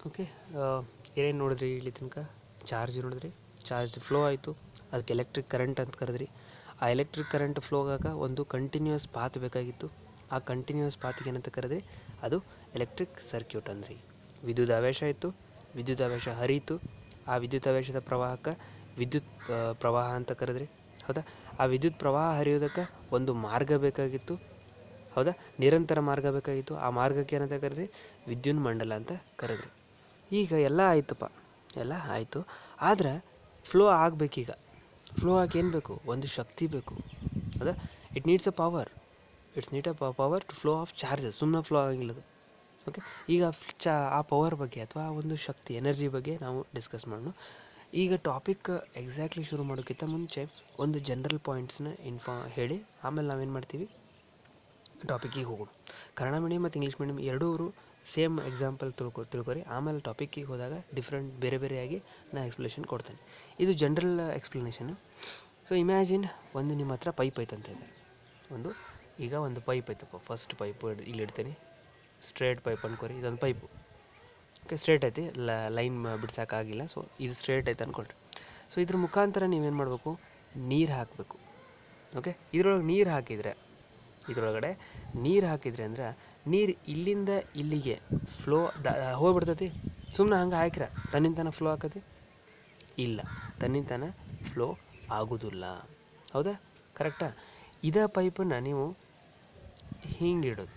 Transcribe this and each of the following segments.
Okay ಏನೇನು ನೋಡಿದ್ರಿ ಇಲ್ಲಿ ತನಕ ಚಾರ್ಜ್ ನೋಡಿದ್ರಿ ಚಾರ್ಜ್ ಫ್ಲೋ ಆಯಿತು ಅದಕ್ಕೆ ಎಲೆಕ್ಟ್ರಿಕ್ ಕರೆಂಟ್ ಅಂತ ಕರೆದ್ರಿ ಆ ಎಲೆಕ್ಟ್ರಿಕ್ ಕರೆಂಟ್ ಫ್ಲೋ ಆಗಾಗ ಒಂದು ಕಂಟಿನ್ಯೂಸ್ ಪಾತ್ ಬೇಕಾಗಿತ್ತು ಆ ಕಂಟಿನ್ಯೂಸ್ ಪಾತ್ಗೆ ಏನಂತ ಕರೆದ್ರಿ ಅದು ಎಲೆಕ್ಟ್ರಿಕ್ ಸರ್ಕ್ಯೂಟ್ ಅಂದ್ರಿ ವಿದ್ಯುತ್ ಆವೇಶ ಇತ್ತು ವಿದ್ಯುತ್ ಆವೇಶ ಹರಿಯಿತು ಆ ವಿದ್ಯುತ್ ಆವೇಶದ ಪ್ರವಾಹಕ್ಕೆ ವಿದ್ಯುತ್ ಆ, ಪ್ರವಾಹ ಅಂತ ಕರೆದ್ರಿ ಹೌದಾ ಆ ವಿದ್ಯುತ್ ಪ್ರವಾಹ ಹರಿಯೋದಕ್ಕೆ ಒಂದು ಮಾರ್ಗ ಬೇಕಾಗಿತ್ತು ಹೌದಾ ನಿರಂತರ ಮಾರ್ಗ ಬೇಕಾಗಿತ್ತು ಆ ಮಾರ್ಗಕ್ಕೆ ಏನಂತ ಕರೆದ್ರಿ ವಿದ್ಯುನ್ ಮಂಡಲ ಅಂತ ಕರೆದ್ರಿ ಈಗ ಎಲ್ಲ ಆಯ್ತಪ್ಪ ಎಲ್ಲ ಆಯಿತು ಆದ್ರೆ ಫ್ಲೋ ಆಗಬೇಕೀಗ ಫ್ಲೋ ಆಗಿ ಏನು ಬೇಕು ಒಂದು ಶಕ್ತಿ ಬೇಕು ಹೌದಾ it needs a power it's need a power to flow of charges ಸುಮ್ಮನೆ ಫ್ಲೋ ಆಗಂಗಿಲ್ಲ ಅದು ಓಕೆ ಈಗ ಚ ಆ ಪವರ್ ಬಗ್ಗೆ ಅಥವಾ ಆ ಒಂದು ಶಕ್ತಿ ಎನರ್ಜಿ ಬಗ್ಗೆ ನಾವು ಡಿಸ್ಕಸ್ ಮಾಡೋಣ ಈಗ ಟಾಪಿಕ್ ಎಕ್ಸಾಕ್ಟ್ಲಿ ಶುರು ಮಾಡೋಕ್ಕಿಂತ ಮುಂಚೆ ಒಂದು ಜನರಲ್ ಪಾಯಿಂಟ್ಸ್ನ ಇನ್ಫಾ ಹೇಳಿ ಆಮೇಲೆ ನಾವೇನು ಮಾಡ್ತೀವಿ ಟಾಪಿಕ್ಕಿಗೆ ಹೋಗೋಣ ಕನ್ನಡ ಮೀಡಿಯಮ್ ಮತ್ತು ಇಂಗ್ಲೀಷ್ ಮೀಡಿಯಮ್ ಎರಡೂ ಸೇಮ್ ಎಕ್ಸಾಂಪಲ್ ತಿಳ್ಕೊ ತಿಳ್ಕೊರಿ ಆಮೇಲೆ ಟಾಪಿಕ್ಕಿಗೆ ಹೋದಾಗ ಡಿಫ್ರೆಂಟ್ ಬೇರೆ ಬೇರೆಯಾಗಿ ನಾನು ಎಕ್ಸ್ಪ್ಲನೇಷನ್ ಕೊಡ್ತೇನೆ ಇದು ಜನರಲ್ ಎಕ್ಸ್ಪ್ಲನೇಷನು ಸೊ ಇಮ್ಯಾಜಿನ್ ಒಂದು ನಿಮ್ಮ ಹತ್ರ ಪೈಪ್ ಐತಂತ ಇದೆ ಒಂದು ಈಗ ಒಂದು ಪೈಪ್ ಐತಪ್ಪ ಫಸ್ಟ್ ಪೈಪ್ ಇಲ್ಲಿ ಇಡ್ತೀನಿ ಸ್ಟ್ರೇಟ್ ಪೈಪ್ ಅನ್ಕೋರಿ ಇದೊಂದು ಪೈಪು ಓಕೆ ಸ್ಟ್ರೇಟ್ ಐತಿ ಲೈನ್ ಬಿಡ್ಸೋಕ್ಕಾಗಿಲ್ಲ ಸೊ ಇದು ಸ್ಟ್ರೇಟ್ ಐತೆ ಅಂದ್ಕೊಳ್ರಿ ಸೊ ಇದ್ರ ಮುಖಾಂತರ ನೀವೇನು ಮಾಡಬೇಕು ನೀರು ಹಾಕಬೇಕು ಓಕೆ ಇದ್ರೊಳಗೆ ನೀರು ಹಾಕಿದರೆ ಇದ್ರೊಳಗಡೆ ನೀರು ಹಾಕಿದ್ರೆ ಅಂದ್ರೆ ನೀರು ಇಲ್ಲಿಂದ ಇಲ್ಲಿಗೆ ಫ್ಲೋ ದ ಹೋಗ್ಬಿಡ್ತೈತಿ ಸುಮ್ಮನೆ ಹಂಗೆ ಹಾಕಿರ ತನ್ನಿಂತಾನ ಫ್ಲೋ ಆಕತಿ ಇಲ್ಲ ತನ್ನಿಂತಾನ ಫ್ಲೋ ಆಗೋದಿಲ್ಲ ಹೌದಾ ಕರೆಕ್ಟಾ ಇದೇ ಪೈಪನ್ನು ನೀವು ಹಿಂಗೆ ಇಡೋದು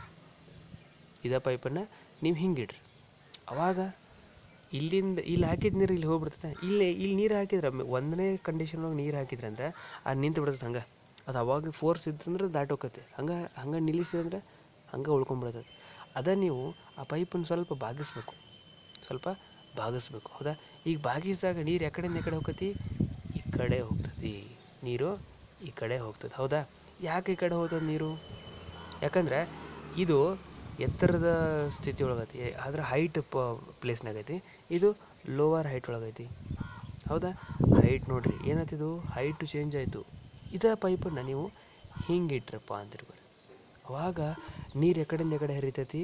ಇದೇ ಪೈಪನ್ನು ನೀವು ಹಿಂಗಿಡ್ರಿ ಅವಾಗ ಇಲ್ಲಿಂದ ಇಲ್ಲಿ ಹಾಕಿದ ನೀರು ಇಲ್ಲಿ ಹೋಗ್ಬಿಡ್ತದೆ ಇಲ್ಲಿ ಇಲ್ಲಿ ನೀರು ಹಾಕಿದ್ರೆ ಮೆ- ಒಂದನೇ ಕಂಡೀಷನ್ ಒಳಗೆ ನೀರು ಹಾಕಿದ್ರೆ ಅಂದ್ರೆ ಅದು ನಿಂತು ಬಿಡ್ತದೆ ಹಂಗೆ ಅದು ಅವಾಗ ಫೋರ್ಸ್ ಇತ್ತಂದ್ರೆ ದಾಟೋಕತ್ತೆ ಹಂಗೆ ಹಂಗೆ ನಿಲ್ಲಿಸಿದ್ರೆ ಹಂಗೆ ಉಳ್ಕೊಂಬಿಡ್ತದೆ ಅದ ನೀವು ಆ ಪೈಪನ್ನು ಸ್ವಲ್ಪ ಬಾಗಿಸ್ಬೇಕು ಸ್ವಲ್ಪ ಬಾಗಿಸ್ಬೇಕು ಹೌದಾ ಈಗ ಬಾಗಿಸಿದಾಗ ನೀರು ಎಕಡೆಯಿಂದ ಈ ಕಡೆ ಹೋಗ್ತತಿ ಈ ಕಡೆ ಹೋಗ್ತತಿ ನೀರು ಈ ಕಡೆ ಹೋಗ್ತದೆ ಹೌದಾ ಯಾಕೆ ಈ ಕಡೆ ಹೋಗ್ತದೆ ನೀರು ಯಾಕಂದ್ರೆ ಇದು ಎತ್ತರದ ಸ್ಥಿತಿ ಒಳಗೈತಿ ಆದ್ರೆ ಹೈಟ್ ಪ ಪ್ಲೇಸ್ನಾಗ ಐತಿ ಇದು ಲೋವರ್ ಹೈಟ್ ಒಳಗೈತಿ ಹೌದಾ ಹೈಟ್ ನೋಡ್ರಿ ಏನಾಯ್ತಿದು ಹೈಟು ಚೇಂಜ್ ಆಯಿತು ಇದೇ ಪೈಪನ್ನು ನೀವು ಹಿಂಗೆ ಇಟ್ರಪ್ಪ ಅಂತ ತಿಳ್ಕೊರಿ ಅವಾಗ ನೀರು ಎಕಡೆಯಿಂದ ಈ ಕಡೆ ಹರಿತೈತಿ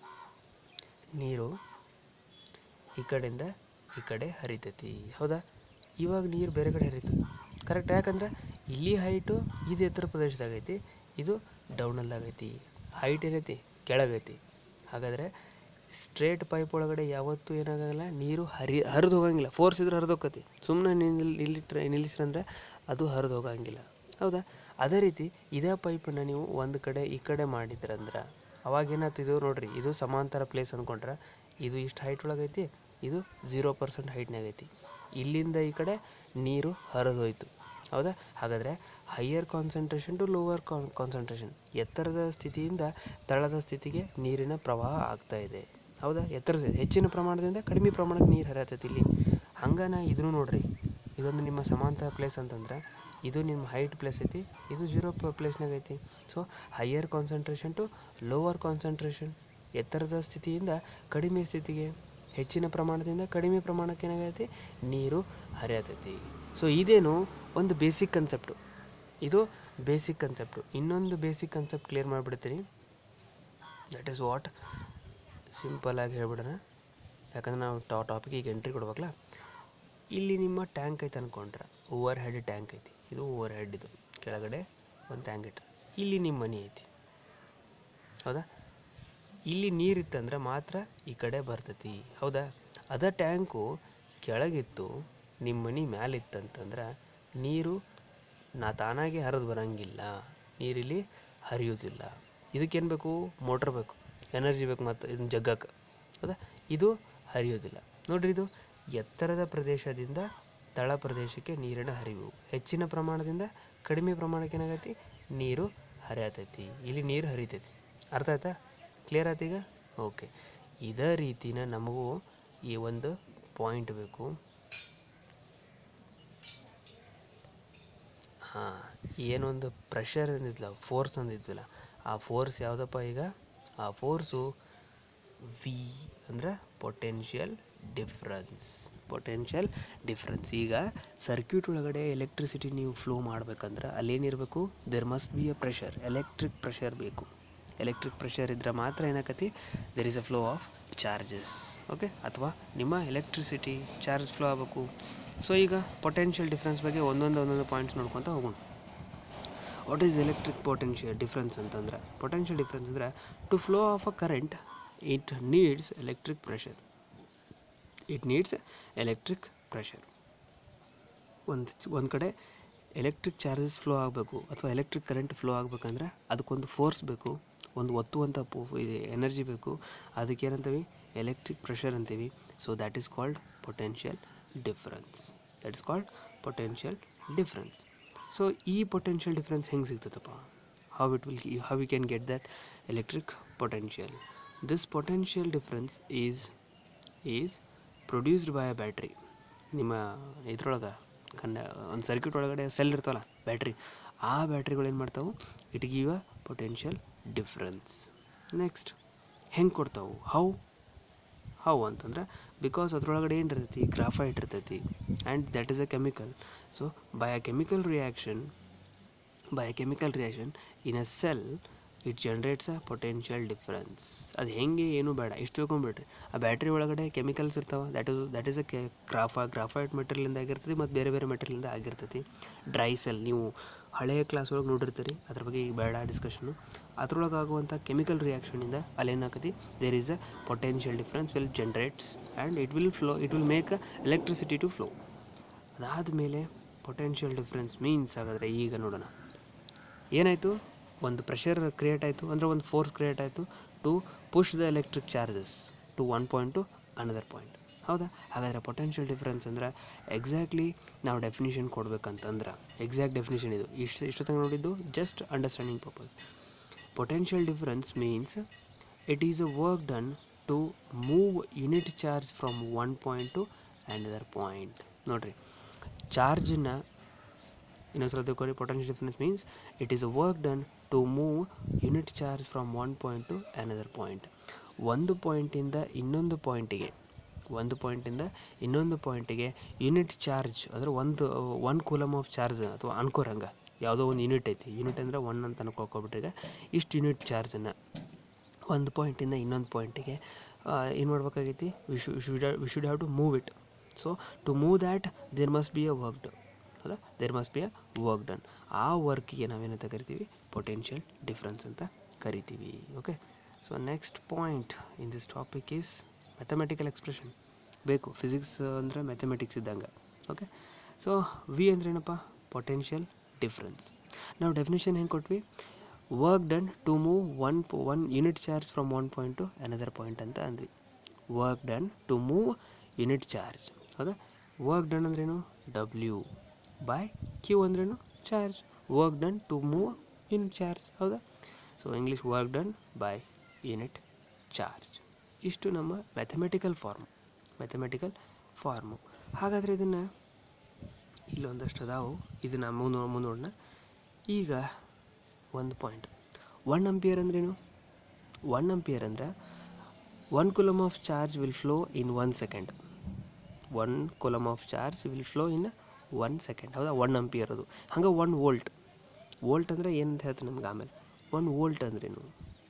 ನೀರು ಈ ಕಡೆಯಿಂದ ಈ ಕಡೆ ಹರಿತೈತಿ ಹೌದಾ ಇವಾಗ ನೀರು ಬೇರೆ ಕಡೆ ಹರಿತು ಕರೆಕ್ಟ್ ಯಾಕಂದ್ರೆ ಇಲ್ಲಿ ಹೈಟು ಇದು ಎತ್ತರ ಪ್ರದೇಶದಾಗ ಐತಿ ಇದು ಡೌನಲ್ದಾಗ ಐತಿ ಹೈಟ್ ಏನೈತಿ ಕೆಳಗೈತಿ ಹಾಗಾದರೆ ಸ್ಟ್ರೇಟ್ ಪೈಪ್ ಒಳಗಡೆ ಯಾವತ್ತೂ ಏನಾಗಲ್ಲ ನೀರು ಹರಿ ಹರಿದು ಹೋಗಂಗಿಲ್ಲ ಫೋರ್ಸ್ ಇದ್ರೆ ಹರಿದು ಹೋಗತಿ ಸುಮ್ಮನೆ ನಿಲ್ಲಿ ನಿಲ್ಲಿಟ್ರೆ ನಿಲ್ಲಿಸ್ರಂದ್ರೆ ಅದು ಹರಿದು ಹೋಗಂಗಿಲ್ಲ ಹೌದಾ ಅದೇ ರೀತಿ ಇದೇ ಪೈಪನ್ನು ನೀವು ಒಂದು ಕಡೆ ಈ ಕಡೆ ಮಾಡಿದ್ರಂದ್ರೆ ಅವಾಗ ಏನಾಗ್ತಿದ್ದು ನೋಡ್ರಿ ಇದು ಸಮಾಂತರ ಪ್ಲೇಸ್ ಅಂದ್ಕೊಂಡ್ರೆ ಇದು ಇಷ್ಟು ಹೈಟ್ ಒಳಗೈತಿ ಇದು ಝೀರೋ ಪರ್ಸೆಂಟ್ ಹೈಟ್ನಾಗ ಐತಿ ಇಲ್ಲಿಂದ ಈ ಕಡೆ ನೀರು ಹರಿದು ಹೋಯ್ತು ಹೌದಾ ಹಾಗಾದರೆ higher concentration to lower con concentration ಎತ್ತರದ ಸ್ಥಿತಿಯಿಂದ ತಳದ ಸ್ಥಿತಿಗೆ ನೀರಿನ ಪ್ರವಾಹ ಆಗ್ತಾ ಇದೆ ಹೌದಾ ಎತ್ತರ ಹೆಚ್ಚಿನ ಪ್ರಮಾಣದಿಂದ ಕಡಿಮೆ ಪ್ರಮಾಣಕ್ಕೆ ನೀರು ಹರಿಯತೈತಿ ಇಲ್ಲಿ ಹಂಗೆ ನಾ ಇದನ್ನು ನೋಡ್ರಿ ಇದೊಂದು ನಿಮ್ಮ ಸಮಾಂತರ ಪ್ಲೇಸ್ ಅಂತಂದ್ರೆ ಇದು ನಿಮ್ಮ ಹೈಟ್ ಪ್ಲೇಸ್ ಐತಿ ಇದು ಜೀರೋ ಪ್ಲೇಸ್ನಾಗ ಐತಿ so higher concentration to lower concentration ಎತ್ತರದ ಸ್ಥಿತಿಯಿಂದ ಕಡಿಮೆ ಸ್ಥಿತಿಗೆ ಹೆಚ್ಚಿನ ಪ್ರಮಾಣದಿಂದ ಕಡಿಮೆ ಪ್ರಮಾಣಕ್ಕೆ ಏನಾಗೈತಿ ನೀರು ಹರಿಯತೈತಿ ಸೊ ಇದೇನು ಒಂದು ಬೇಸಿಕ್ ಕನ್ಸೆಪ್ಟು ಇದು ಬೇಸಿಕ್ ಕನ್ಸೆಪ್ಟು ಇನ್ನೊಂದು ಬೇಸಿಕ್ ಕನ್ಸೆಪ್ಟ್ ಕ್ಲಿಯರ್ ಮಾಡಿಬಿಡ್ತೀನಿ ದಟ್ ಈಸ್ ವಾಟ್ ಸಿಂಪಲಾಗಿ ಹೇಳ್ಬಿಡೋಣ ಯಾಕಂದ್ರೆ ನಾವು ಟಾ ಟಾಪಿಕಿಗೆ ಎಂಟ್ರಿ ಕೊಡ್ಬೇಕಲ್ಲ ಇಲ್ಲಿ ನಿಮ್ಮ ಟ್ಯಾಂಕ್ ಐತೆ ಅನ್ಕೊಂಡ್ರೆ ಓವರ್ ಹೆಡ್ ಟ್ಯಾಂಕ್ ಐತಿ ಇದು ಓವರ್ ಹೆಡ್ ಇದು ಕೆಳಗಡೆ ಒಂದು ಟ್ಯಾಂಕ್ ಇಟ್ಟು ಇಲ್ಲಿ ನಿಮ್ಮ ಮನೆ ಐತಿ ಹೌದಾ ಇಲ್ಲಿ ನೀರಿತ್ತಂದ್ರೆ ಮಾತ್ರ ಈ ಕಡೆ ಬರ್ತೈತಿ ಹೌದಾ ಅದ ಟ್ಯಾಂಕು ಕೆಳಗಿತ್ತು ನಿಮ್ಮ ಮನೆ ಮ್ಯಾಲಿತ್ತಂತಂದ್ರೆ ನೀರು ನಾ ತಾನಾಗೆ ಹರಿದು ಬರಂಗಿಲ್ಲ ನೀರಿಲ್ಲಿ ಹರಿಯೋದಿಲ್ಲ ಇದಕ್ಕೇನು ಬೇಕು ಮೋಟ್ರ್ ಬೇಕು ಎನರ್ಜಿ ಬೇಕು ಮತ್ತು ಇದನ್ನ ಜಗ್ಗಕ್ಕೆ ಹೌದಾ ಇದು ಹರಿಯೋದಿಲ್ಲ ನೋಡ್ರಿ ಇದು ಎತ್ತರದ ಪ್ರದೇಶದಿಂದ ತಳ ಪ್ರದೇಶಕ್ಕೆ ನೀರಿನ ಹರಿವು ಹೆಚ್ಚಿನ ಪ್ರಮಾಣದಿಂದ ಕಡಿಮೆ ಪ್ರಮಾಣಕ್ಕೆ ಏನಾಗೈತಿ ನೀರು ಹರಿಯತೈತಿ ಇಲ್ಲಿ ನೀರು ಹರಿತೈತಿ ಅರ್ಥ ಆಯ್ತಾ ಕ್ಲಿಯರ್ ಆಯ್ತು ಈಗ ಓಕೆ ಇದೇ ರೀತಿನ ನಮಗೂ ಈ ಒಂದು ಪಾಯಿಂಟ್ ಬೇಕು ಹಾಂ ಏನೊಂದು ಪ್ರೆಷರ್ ಅಂದಿದ್ಲ ಫೋರ್ಸ್ ಅಂದಿದ್ವಲ್ಲ ಆ ಫೋರ್ಸ್ ಯಾವುದಪ್ಪ ಈಗ ಆ ಫೋರ್ಸು ವಿ ಅಂದ್ರೆ ಪೊಟೆನ್ಷಿಯಲ್ ಡಿಫ್ರೆನ್ಸ್ ಪೊಟೆನ್ಷಿಯಲ್ ಡಿಫ್ರೆನ್ಸ್ ಈಗ ಸರ್ಕ್ಯೂಟ್ ಒಳಗಡೆ ಎಲೆಕ್ಟ್ರಿಸಿಟಿ ನೀವು ಫ್ಲೋ ಮಾಡ್ಬೇಕಂದ್ರೆ ಅಲ್ಲೇನಿರಬೇಕು there must be a pressure electric pressure ಬೇಕು ಎಲೆಕ್ಟ್ರಿಕ್ ಪ್ರೆಷರ್ ಇದ್ರೆ ಮಾತ್ರ ಏನಾಕತಿ there is a flow of charges okay ಅಥವಾ ನಿಮ್ಮ ಎಲೆಕ್ಟ್ರಿಸಿಟಿ ಚಾರ್ಜ್ ಫ್ಲೋ ಆಗಬೇಕು ಸೊ ಈಗ ಪೊಟೆನ್ಷಿಯಲ್ ಡಿಫ್ರೆನ್ಸ್ ಬಗ್ಗೆ ಒಂದೊಂದು ಒಂದೊಂದು ಪಾಯಿಂಟ್ಸ್ ನೋಡ್ಕೊತ ಹೋಗೋಣ what is electric potential difference ಅಂತಂದರೆ ಪೊಟೆನ್ಷಿಯಲ್ ಡಿಫ್ರೆನ್ಸ್ ಅಂದರೆ to flow of a current it needs electric pressure it needs electric pressure ಒಂದು ಒಂದು ಕಡೆ ಎಲೆಕ್ಟ್ರಿಕ್ ಚಾರ್ಜಸ್ ಫ್ಲೋ ಆಗಬೇಕು ಅಥವಾ ಎಲೆಕ್ಟ್ರಿಕ್ ಕರೆಂಟ್ ಫ್ಲೋ ಆಗಬೇಕಂದ್ರೆ ಅದಕ್ಕೊಂದು ಫೋರ್ಸ್ ಬೇಕು ಒಂದು ಒತ್ತುವಂಥ ಪೋ ಇದು ಎನರ್ಜಿ ಬೇಕು ಅದಕ್ಕೆ ಏನಂತೀವಿ ಎಲೆಕ್ಟ್ರಿಕ್ ಪ್ರೆಷರ್ ಅಂತೀವಿ so that is called potential difference that is called potential difference so ಈ ಪೊಟೆನ್ಷಿಯಲ್ ಡಿಫ್ರೆನ್ಸ್ ಹೆಂಗೆ ಸಿಗ್ತದಪ್ಪ how it will how we can get that electric potential this potential difference is is produced by a battery ನಿಮ್ಮ ಇದ್ರೊಳಗೆ ಕನ್ನ ಒಂದು circuit ಒಳಗಡೆ cell ಇರ್ತಾವಲ್ಲ battery ಆ ಬ್ಯಾಟ್ರಿಗಳು ಏನು ಮಾಡ್ತಾವೆ it give a potential difference next ಹೆಂಗೆ ಕೊಡ್ತಾವು ಹೌ ಹೌ ಅಂತಂದ್ರೆ ಬಿಕಾಸ್ ಅದ್ರೊಳಗಡೆ ಏನು ಇರ್ತೈತಿ ಗ್ರಾಫೈಟ್ ಇರ್ತೈತಿ and that is a chemical so by a chemical reaction by a chemical reaction in a cell it generates a potential difference ಅದು ಹೆಂಗೆ ಏನು ಬೇಡ ಇಷ್ಟು ತಿಳ್ಕೊಂಬಿಡ್ರಿ ಆ ಬ್ಯಾಟ್ರಿ ಒಳಗಡೆ ಕೆಮಿಕಲ್ಸ್ ಇರ್ತಾವೆ that is that is a ಕೆ ಗ್ರಾಫಾ ಗ್ರಾಫೈಟ್ ಮೆಟೀರಿಯಲಿಂದ ಆಗಿರ್ತದೆ ಮತ್ತು ಬೇರೆ ಬೇರೆ ಮೆಟೀರಿಯಲಿಂದ ಆಗಿರ್ತೈತಿ ಡ್ರೈ ಸೆಲ್ ನೀವು ಹಳೆಯ ಕ್ಲಾಸ್ ಒಳಗೆ ನೋಡಿರ್ತೀರಿ ಅದ್ರ ಬಗ್ಗೆ ಈಗ ಬೇಡ ಡಿಸ್ಕಷನು ಅದ್ರೊಳಗೆ ಆಗುವಂಥ ಕೆಮಿಕಲ್ ರಿಯಾಕ್ಷನಿಂದ ಅಲ್ಲೇನಾಕತಿ there is a potential difference will generates and it will flow it will make a electricity to flow ಅದಾದಮೇಲೆ ಪೊಟೆನ್ಷಿಯಲ್ ಡಿಫ್ರೆನ್ಸ್ ಮೀನ್ಸ್ ಹಾಗಾದರೆ ಈಗ ನೋಡೋಣ ಏನಾಯಿತು ಒಂದು ಪ್ರೆಷರ್ ಕ್ರಿಯೇಟ್ ಆಯಿತು ಅಂದರೆ ಒಂದು ಫೋರ್ಸ್ ಕ್ರಿಯೇಟ್ ಆಯಿತು to push the electric charges to one point to another point ಹೌದಾ ಹಾಗಾದರೆ ಪೊಟೆನ್ಷಿಯಲ್ ಡಿಫ್ರೆನ್ಸ್ ಅಂದರೆ ಎಕ್ಸಾಕ್ಟ್ಲಿ ನಾವು ಡೆಫಿನಿಷನ್ ಕೊಡ್ಬೇಕಂತಂದ್ರೆ ಎಕ್ಸಾಕ್ಟ್ ಡೆಫಿನಿಷನ್ ಇದು ಇಷ್ಟು ಇಷ್ಟೊತ್ತಂಗೆ ನೋಡಿದ್ದು just understanding purpose potential difference means it is a work done to move unit charge from one point to another point ನೋಡಿರಿ ಚಾರ್ಜನ್ನ ಇನ್ನೊಂದ್ಸಲ ತಿಳ್ಕೊಳ್ಳಿ potential difference means it is a work done to move unit charge from one point to another point ಒಂದು ಪಾಯಿಂಟಿಂದ ಇನ್ನೊಂದು ಪಾಯಿಂಟಿಗೆ ಒಂದು ಪಾಯಿಂಟಿಂದ ಇನ್ನೊಂದು ಪಾಯಿಂಟಿಗೆ ಯೂನಿಟ್ ಚಾರ್ಜ್ ಅಂದರೆ ಒಂದು ಒನ್ ಕೂಲಮ್ ಆಫ್ ಚಾರ್ಜ್ ಅಥವಾ ಅನ್ಕೋರಂಗ ಯಾವುದೋ ಒಂದು ಯೂನಿಟ್ ಐತಿ ಯೂನಿಟ್ ಅಂದರೆ ಒನ್ ಅಂತ ಅನ್ಕೊಳ್ಕೊಬಿಟ್ರೆ ಇಷ್ಟು ಯೂನಿಟ್ ಚಾರ್ಜನ್ನು ಒಂದು ಪಾಯಿಂಟಿಂದ ಇನ್ನೊಂದು ಪಾಯಿಂಟಿಗೆ ಏನು ಮಾಡ್ಬೇಕಾಗೈತಿ we should we should have to move it so to move that there must be a work ಹೌದಾ there must be a work done ಆ ವರ್ಕಿಗೆ ನಾವೇನಂತ ಕರಿತೀವಿ ಪೊಟೆನ್ಷಿಯಲ್ ಡಿಫ್ರೆನ್ಸ್ ಅಂತ ಕರಿತೀವಿ okay so next point in this topic is mathematical expression ಬೇಕು physics ಅಂದರೆ mathematics ಇದ್ದಂಗೆ ಓಕೆ ಸೊ ವಿ ಅಂದ್ರೇನಪ್ಪ ಪೊಟೆನ್ಷಿಯಲ್ ಡಿಫ್ರೆನ್ಸ್ ನಾವು ಡೆಫಿನೇಷನ್ ಹೆಂಗೆ ಕೊಟ್ವಿ work done to move one one unit charge from one point to another point ಅಂತ ಅಂದ್ವಿ work done to move unit charge ಹೌದಾ ವರ್ಕ್ ಡನ್ ಅಂದ್ರೇನು ಡಬ್ಲ್ಯೂ ಬೈ ಕ್ಯೂ ಅಂದ್ರೇನು charge work done to move unit charge ಹೌದಾ so English work done by unit charge ಇಷ್ಟು ನಮ್ಮ mathematical form mathematical farm ಹಾಗಾದರೆ ಇದನ್ನು ಇಲ್ಲೊಂದಷ್ಟು ಅದಾವು ಇದನ್ನು ಮುಂದೆ ಮುಂದೋಡೋಣ ಈಗ ಒಂದು ಪಾಯಿಂಟ್ ಒನ್ ಅಂಪಿಯರ್ ಅಂದ್ರೇನು ಒನ್ ಅಂಪಿಯರ್ ಅಂದ್ರೆ one coulomb of charge will flow in one second one coulomb of charge will flow in one second ಹೌದಾ ಒನ್ ಅಂಪಿಯರ್ ಅದು ಹಂಗೆ ಒನ್ ವೋಲ್ಟ್ ವೋಲ್ಟ್ ಅಂದರೆ ಏನಂತ ಹೇಳ್ತೀನಿ ನಮ್ಗೆ ಆಮೇಲೆ ಒನ್ ವೋಲ್ಟ್ ಅಂದ್ರೇನು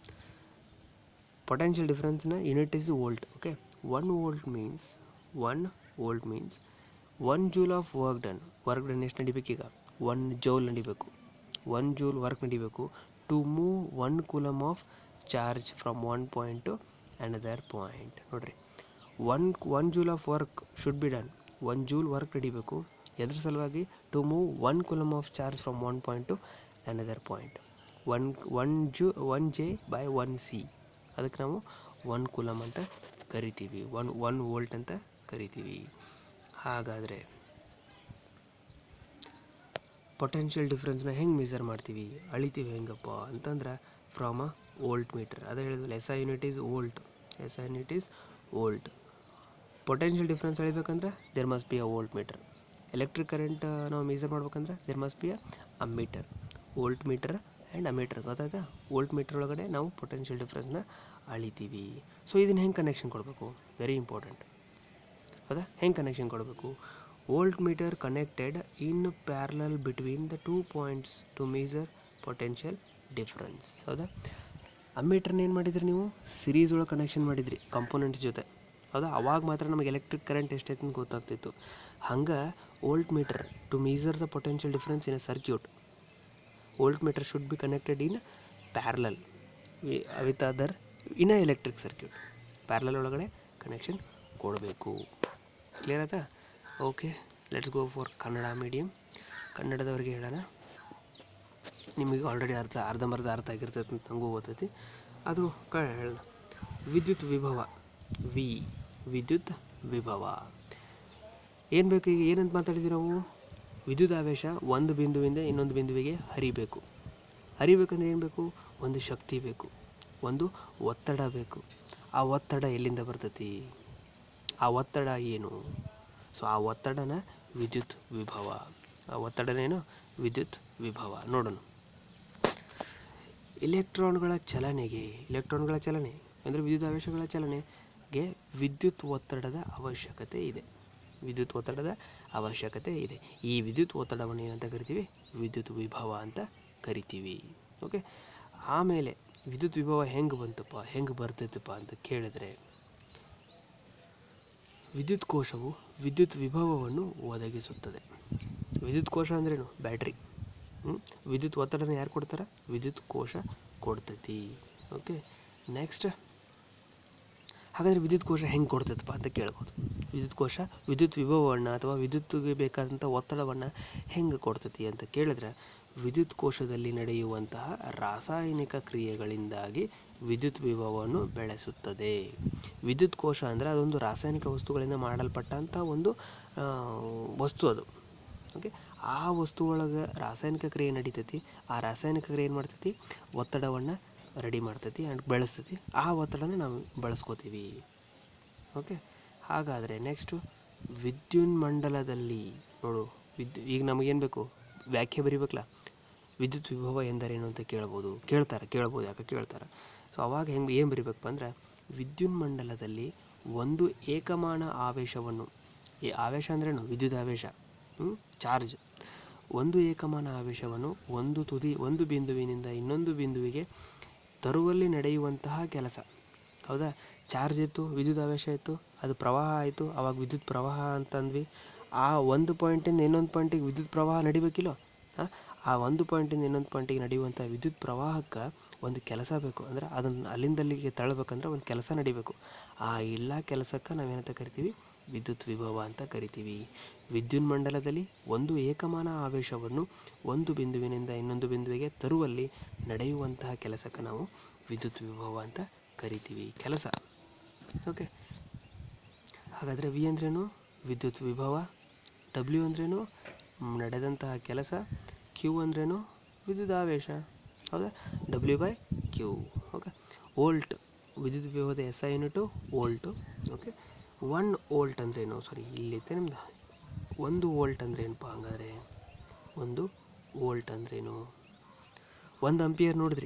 potential difference unit is volt okay one volt means one volt means one joule of work done work done ಎಷ್ಟು ನಡಿಬೇಕೀಗ ಒನ್ ಜೌಲ್ ನಡಿಬೇಕು ಒನ್ ಜೂಲ್ ವರ್ಕ್ ನಡಿಬೇಕು to move one coulomb of charge from one point to another point ನೋಡಿರಿ one one joule of work should be done one joule work ನಡಿಬೇಕು ಎದ್ರ ಸಲುವಾಗಿ to move one coulomb of charge from one point to another point one one joule one J by one C ಅದಕ್ಕೆ ನಾವು one ಕುಲಮ್ ಅಂತ ಕರಿತೀವಿ one one volt ಅಂತ ಕರಿತೀವಿ ಹಾಗಾದರೆ ಪೊಟೆನ್ಷಿಯಲ್ ಡಿಫ್ರೆನ್ಸ್ನ ಹೆಂಗೆ ಮೆಜರ್ ಮಾಡ್ತೀವಿ ಅಳಿತೀವಿ ಹೆಂಗಪ್ಪ ಅಂತಂದ್ರೆ ಫ್ರಾಮ್ ಅ ವೋಲ್ಟ್ ಮೀಟರ್ ಅದೇ ಹೇಳಿದ್ವಲ್ಲ S I unit is volt S I unit is volt potential difference ಅಳಿಬೇಕಂದ್ರೆ there must be a voltmeter electric current ನಾವು ಮೆಜರ್ ಮಾಡ್ಬೇಕಂದ್ರೆ there must be a meter voltmeter and ammeter ಗೊತ್ತಾಯ್ತಾ voltmeter ಒಳಗಡೆ ನಾವು potential ಡಿಫ್ರೆನ್ಸ್ನ ಅಳಿತೀವಿ so ಇದನ್ನು ಹೆಂಗೆ connection ಕೊಡಬೇಕು very important ಹೌದಾ ಹೆಂಗೆ ಕನೆಕ್ಷನ್ ಕೊಡಬೇಕು voltmeter connected in parallel between the two points to measure potential difference ಹೌದಾ ಅಮ್ಮೀಟ್ರನ್ನ ಏನು ಮಾಡಿದ್ರಿ ನೀವು ಸಿರೀಸ್ ಒಳಗೆ ಕನೆಕ್ಷನ್ ಮಾಡಿದ್ರಿ ಕಂಪೋನೆಂಟ್ಸ್ ಜೊತೆ ಹೌದಾ ಅವಾಗ ಮಾತ್ರ ನಮಗೆ ಎಲೆಕ್ಟ್ರಿಕ್ ಕರೆಂಟ್ ಎಷ್ಟೈತೆ ಅಂತ ಗೊತ್ತಾಗ್ತಿತ್ತು ಹಂಗೆ voltmeter to measure the potential difference in a circuit voltmeter should be connected in parallel with other in a electric circuit parallel ಒಳಗಡೆ ಕನೆಕ್ಷನ್ ಕೊಡಬೇಕು ಕ್ಲಿಯರ್ ಆಯ್ತಾ okay let's go for Kannada medium ಕನ್ನಡದವ್ರಿಗೆ ಹೇಳೋಣ ನಿಮಗೆ already ಅರ್ಧ ಅರ್ಧಂಬರ್ಧ ಅರ್ಥ ಆಗಿರ್ತೈತೆ ಅಂತ ನನಗೂ ಗೊತ್ತೈತಿ ಅದು ಕ ಹೇಳೋಣ ವಿದ್ಯುತ್ ವಿಭವ ವಿ ವಿದ್ಯುತ್ ವಿಭವ ಏನು ಬೇಕು ಈಗ ಏನಂತ ಮಾತಾಡಿದ್ವಿ ನಾವು ವಿದ್ಯುತ್ ಆವೇಶ ಒಂದು ಬಿಂದುವಿಂದ ಇನ್ನೊಂದು ಬಿಂದುವಿಗೆ ಹರಿಬೇಕು ಹರಿಬೇಕಂದ್ರೆ ಏನು ಬೇಕು ಒಂದು ಶಕ್ತಿ ಬೇಕು ಒಂದು ಒತ್ತಡ ಬೇಕು ಆ ಒತ್ತಡ ಎಲ್ಲಿಂದ ಬರ್ತೈತಿ ಆ ಒತ್ತಡ ಏನು ಸೊ ಆ ಒತ್ತಡನ ವಿದ್ಯುತ್ ವಿಭವ ಆ ಒತ್ತಡನೇನು ವಿದ್ಯುತ್ ವಿಭವ ನೋಡೋಣ ಇಲೆಕ್ಟ್ರಾನ್ಗಳ ಚಲನೆಗೆ ಇಲೆಕ್ಟ್ರಾನ್ಗಳ ಚಲನೆ ಅಂದರೆ ವಿದ್ಯುತ್ ಆವೇಶಗಳ ಚಲನೆಗೆ ವಿದ್ಯುತ್ ಒತ್ತಡದ ಅವಶ್ಯಕತೆ ಇದೆ ವಿದ್ಯುತ್ ಒತ್ತಡದ ಅವಶ್ಯಕತೆ ಇದೆ ಈ ವಿದ್ಯುತ್ ಒತ್ತಡವನ್ನು ಏನಂತ ಕರಿತೀವಿ ವಿದ್ಯುತ್ ವಿಭವ ಅಂತ ಕರಿತೀವಿ ಓಕೆ ಆಮೇಲೆ ವಿದ್ಯುತ್ ವಿಭವ ಹೆಂಗೆ ಬಂತಪ್ಪ ಹೆಂಗೆ ಬರ್ತೈತಪ್ಪ ಅಂತ ಕೇಳಿದ್ರೆ ವಿದ್ಯುತ್ ಕೋಶವು ವಿದ್ಯುತ್ ವಿಭವವನ್ನು ಒದಗಿಸುತ್ತದೆ ವಿದ್ಯುತ್ ಕೋಶ ಅಂದ್ರೇನು ಬ್ಯಾಟ್ರಿ ಹ್ಮ್? ವಿದ್ಯುತ್ ಒತ್ತಡನ ಯಾರು ಕೊಡ್ತಾರೆ ವಿದ್ಯುತ್ ಕೋಶ ಕೊಡ್ತೈತಿ ಓಕೆ ನೆಕ್ಸ್ಟ್ ಹಾಗಾದರೆ ವಿದ್ಯುತ್ ಕೋಶ ಹೆಂಗೆ ಕೊಡ್ತೈತಪ್ಪ ಅಂತ ಕೇಳ್ಬೋದು ವಿದ್ಯುತ್ ಕೋಶ ವಿದ್ಯುತ್ ವಿಭವವನ್ನು ಅಥವಾ ವಿದ್ಯುತ್ಗೆ ಬೇಕಾದಂಥ ಒತ್ತಡವನ್ನು ಹೆಂಗೆ ಕೊಡ್ತೈತಿ ಅಂತ ಕೇಳಿದ್ರೆ ವಿದ್ಯುತ್ ಕೋಶದಲ್ಲಿ ನಡೆಯುವಂತಹ ರಾಸಾಯನಿಕ ಕ್ರಿಯೆಗಳಿಂದಾಗಿ ವಿದ್ಯುತ್ ವಿಭವವನ್ನು ಬೆಳೆಸುತ್ತದೆ ವಿದ್ಯುತ್ ಕೋಶ ಅಂದರೆ ಅದೊಂದು ರಾಸಾಯನಿಕ ವಸ್ತುಗಳಿಂದ ಮಾಡಲ್ಪಟ್ಟಂಥ ಒಂದು ಆ, ವಸ್ತು ಅದು ಓಕೆ ಆ ವಸ್ತು ಒಳಗೆ ರಾಸಾಯನಿಕ ಕ್ರಿಯೆ ನಡೀತೈತಿ ಆ ರಾಸಾಯನಿಕ ಕ್ರಿಯೆ ಏನು ಮಾಡ್ತೈತಿ ಒತ್ತಡವನ್ನು ರೆಡಿ ಮಾಡ್ತೈತಿ ಆ್ಯಂಡ್ ಬೆಳೆಸ್ತೈತಿ ಆ ಒತ್ತಡನ ನಾವು ಬಳಸ್ಕೋತೀವಿ ಓಕೆ ಹಾಗಾದರೆ ನೆಕ್ಸ್ಟು ವಿದ್ಯುನ್ಮಂಡಲದಲ್ಲಿ ನೋಡು ವಿದ್ಯು ಈಗ ನಮಗೇನು ಬೇಕು ವ್ಯಾಖ್ಯೆ ಬರಿಬೇಕಲ್ಲ ವಿದ್ಯುತ್ ವಿಭವ ಎಂದರೇನು ಅಂತ ಕೇಳ್ಬೋದು ಕೇಳ್ತಾರೆ ಕೇಳ್ಬೋದು ಯಾಕೆ ಕೇಳ್ತಾರೆ ಸೊ ಅವಾಗ ಹೆಂಗೆ ಏನು ಬರಿಬೇಕಪ್ಪ ಅಂದ್ರೆ ವಿದ್ಯುನ್ಮಂಡಲದಲ್ಲಿ ಒಂದು ಏಕಮಾನ ಆವೇಶವನ್ನು ಈ ಆವೇಶ ಅಂದ್ರೇನು ವಿದ್ಯುತ್ ಆವೇಶ ಚಾರ್ಜ್ ಒಂದು ಏಕಮಾನ ಆವೇಶವನ್ನು ಒಂದು ತುದಿ ಒಂದು ಬಿಂದುವಿನಿಂದ ಇನ್ನೊಂದು ಬಿಂದುವಿಗೆ ತರುವಲ್ಲಿ ನಡೆಯುವಂತಹ ಕೆಲಸ ಹೌದಾ ಚಾರ್ಜ್ ಇತ್ತು ವಿದ್ಯುತ್ ಆವೇಶ ಇತ್ತು ಅದು ಪ್ರವಾಹ ಆಯಿತು ಅವಾಗ ವಿದ್ಯುತ್ ಪ್ರವಾಹ ಅಂತಂದ್ವಿ ಆ ಒಂದು ಪಾಯಿಂಟಿಂದ ಇನ್ನೊಂದು ಪಾಯಿಂಟಿಗೆ ವಿದ್ಯುತ್ ಪ್ರವಾಹ ನಡಿಬೇಕಿಲ್ಲ ಆ? ಆ ಒಂದು ಪಾಯಿಂಟಿಂದ ಇನ್ನೊಂದು ಪಾಯಿಂಟಿಗೆ ನಡೆಯುವಂಥ ವಿದ್ಯುತ್ ಪ್ರವಾಹಕ್ಕೆ ಒಂದು ಕೆಲಸ ಬೇಕು ಅಂದರೆ ಅದನ್ನು ಅಲ್ಲಿಂದ ಅಲ್ಲಿಗೆ ತಳ್ಳಬೇಕಂದ್ರೆ ಒಂದು ಕೆಲಸ ನಡಿಬೇಕು ಆ ಎಲ್ಲ ಕೆಲಸಕ್ಕೆ ನಾವೇನಂತ ಕರಿತೀವಿ ವಿದ್ಯುತ್ ವಿಭವ ಅಂತ ಕರಿತೀವಿ ವಿದ್ಯುನ್ಮಂಡಲದಲ್ಲಿ ಒಂದು ಏಕಮಾನ ಆವೇಶವನ್ನು ಒಂದು ಬಿಂದುವಿನಿಂದ ಇನ್ನೊಂದು ಬಿಂದುವಿಗೆ ತರುವಲ್ಲಿ ನಡೆಯುವಂತಹ ಕೆಲಸಕ್ಕೆ ನಾವು ವಿದ್ಯುತ್ ವಿಭವ ಅಂತ ಕರಿತೀವಿ ಕೆಲಸ ಓಕೆ ಹಾಗಾದರೆ ವಿ ಅಂದ್ರೇನು ವಿದ್ಯುತ್ ವಿಭವ ಡಬ್ಲ್ಯೂ ಅಂದ್ರೇನು ಮ್, ನಡೆದಂತಹ ಕೆಲಸ ಕ್ಯೂ ಅಂದ್ರೇನು ವಿದ್ಯುತ್ ಆವೇಶ ಹೌದಾ W by Q okay volt ವಿದ್ಯುತ್ ವಿಭವದ S I unit volt okay one volt ಅಂದ್ರೇನು ಸಾರಿ ಇಲ್ಲಿತ್ತೆ ನಿಮ್ದು ಒಂದು ವೋಲ್ಟ್ ಅಂದ್ರೆ ಏನಪ್ಪ ಹಂಗಾದ್ರೆ ಒಂದು ವೋಲ್ಟ್ ಅಂದ್ರೇನು ಒಂದು ಅಂಪಿಯರ್ ನೋಡಿದ್ರಿ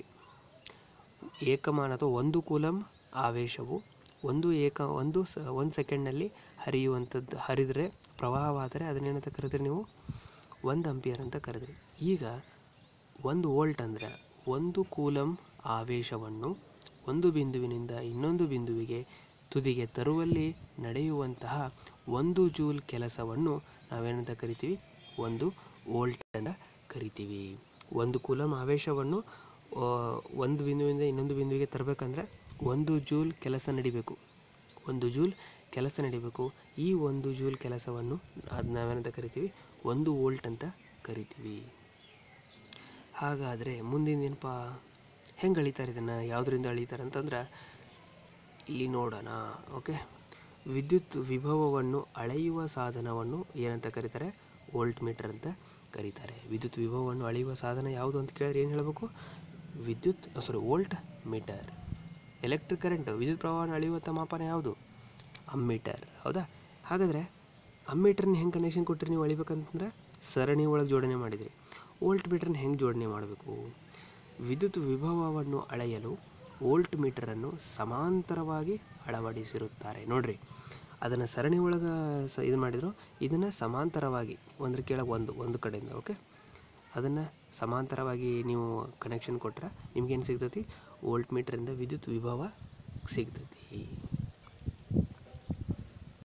ಏಕಮಾನ ಅಥವಾ ಒಂದು ಕೂಲಂ ಆವೇಶವು ಒಂದು ಏಕ ಒಂದು ಸ ಒಂದು ಸೆಕೆಂಡ್ನಲ್ಲಿ ಹರಿಯುವಂಥದ್ದು ಹರಿದರೆ ಪ್ರವಾಹವಾದರೆ ಅದನ್ನೇನಂತ ಕರೆದ್ರಿ ನೀವು ಒಂದು ಅಂಪಿಯರ್ ಅಂತ ಕರೆದ್ರಿ ಈಗ ಒಂದು ವೋಲ್ಟ್ ಅಂದರೆ ಒಂದು ಕೂಲಂ ಆವೇಶವನ್ನು ಒಂದು ಬಿಂದುವಿನಿಂದ ಇನ್ನೊಂದು ಬಿಂದುವಿಗೆ ತುದಿಗೆ ತರುವಲ್ಲಿ ನಡೆಯುವಂತಹ ಒಂದು ಜೂಲ್ ಕೆಲಸವನ್ನು ನಾವೇನಂತ ಕರಿತೀವಿ ಒಂದು ವೋಲ್ಟ್ ಅಂತ ಕರಿತೀವಿ ಒಂದು ಕೂಲಂ ಆವೇಶವನ್ನು ಆ, ಒಂದು ಬಿಂದುವಿಂದ ಇನ್ನೊಂದು ಬಿಂದುವಿಗೆ ತರಬೇಕಂದ್ರೆ ಒಂದು ಜೂಲ್ ಕೆಲಸ ನಡಿಬೇಕು ಒಂದು ಜೂಲ್ ಕೆಲಸ ನಡಿಬೇಕು ಈ ಒಂದು ಜೂಲ್ ಕೆಲಸವನ್ನು ಅದು ನಾವೇನಂತ ಕರಿತೀವಿ ಒಂದು ವೋಲ್ಟ್ ಅಂತ ಕರಿತೀವಿ ಹಾಗಾದರೆ ಮುಂದಿನ ಏನಪ್ಪ ಹೆಂಗೆ ಅಳಿತಾರೆ ಇದನ್ನು ಯಾವುದರಿಂದ ಅಳಿತಾರೆ ಅಂತಂದ್ರೆ ಇಲ್ಲಿ ನೋಡೋಣ ಓಕೆ ವಿದ್ಯುತ್ ವಿಭವವನ್ನು ಅಳೆಯುವ ಸಾಧನವನ್ನು ಏನಂತ ಕರೀತಾರೆ ವೋಲ್ಟ್ ಮೀಟರ್ ಅಂತ ಕರೀತಾರೆ ವಿದ್ಯುತ್ ವಿಭವವನ್ನು ಅಳೆಯುವ ಸಾಧನ ಯಾವುದು ಅಂತ ಕೇಳಿದ್ರೆ ಏನು ಹೇಳಬೇಕು ವಿದ್ಯುತ್ sorry voltmeter electric current ವಿದ್ಯುತ್ ಪ್ರವಾಹವನ್ನು ಅಳೆಯುವಂಥ ಮಾಪನ ಯಾವುದು ಅಮ್ಮೀಟರ್ ಹೌದಾ ಹಾಗಾದರೆ ಅಮ್ಮೀಟರ್ನ ಹೆಂಗೆ ಕನೆಕ್ಷನ್ ಕೊಟ್ಟಿರಿ ನೀವು ಅಳಿಬೇಕಂತಂದ್ರೆ ಸರಣಿ ಒಳಗೆ ಜೋಡಣೆ ಮಾಡಿದ್ರಿ ವೋಲ್ಟ್ ಮೀಟರ್ನ ಹೆಂಗೆ ಜೋಡಣೆ ಮಾಡಬೇಕು ವಿದ್ಯುತ್ ವಿಭವವನ್ನು ಅಳೆಯಲು ವೋಲ್ಟ್ ಮೀಟರನ್ನು ಸಮಾಂತರವಾಗಿ ಅಳವಡಿಸಿರುತ್ತಾರೆ ನೋಡ್ರಿ ಅದನ್ನು ಸರಣಿ ಒಳಗೆ ಸ ಇದು ಮಾಡಿದ್ರು ಇದನ್ನು ಸಮಾಂತರವಾಗಿ ಒಂದ್ರ ಕೆಳಗೆ ಒಂದು ಒಂದು ಕಡೆಯಿಂದ ಓಕೆ ಅದನ್ನು ಸಮಾಂತರವಾಗಿ ನೀವು ಕನೆಕ್ಷನ್ ಕೊಟ್ರೆ ನಿಮ್ಗೇನು ಸಿಗ್ತೈತಿ ವೋಲ್ಟ್ ಮೀಟ್ರಿಂದ ವಿದ್ಯುತ್ ವಿಭವ ಸಿಗ್ತೈತಿ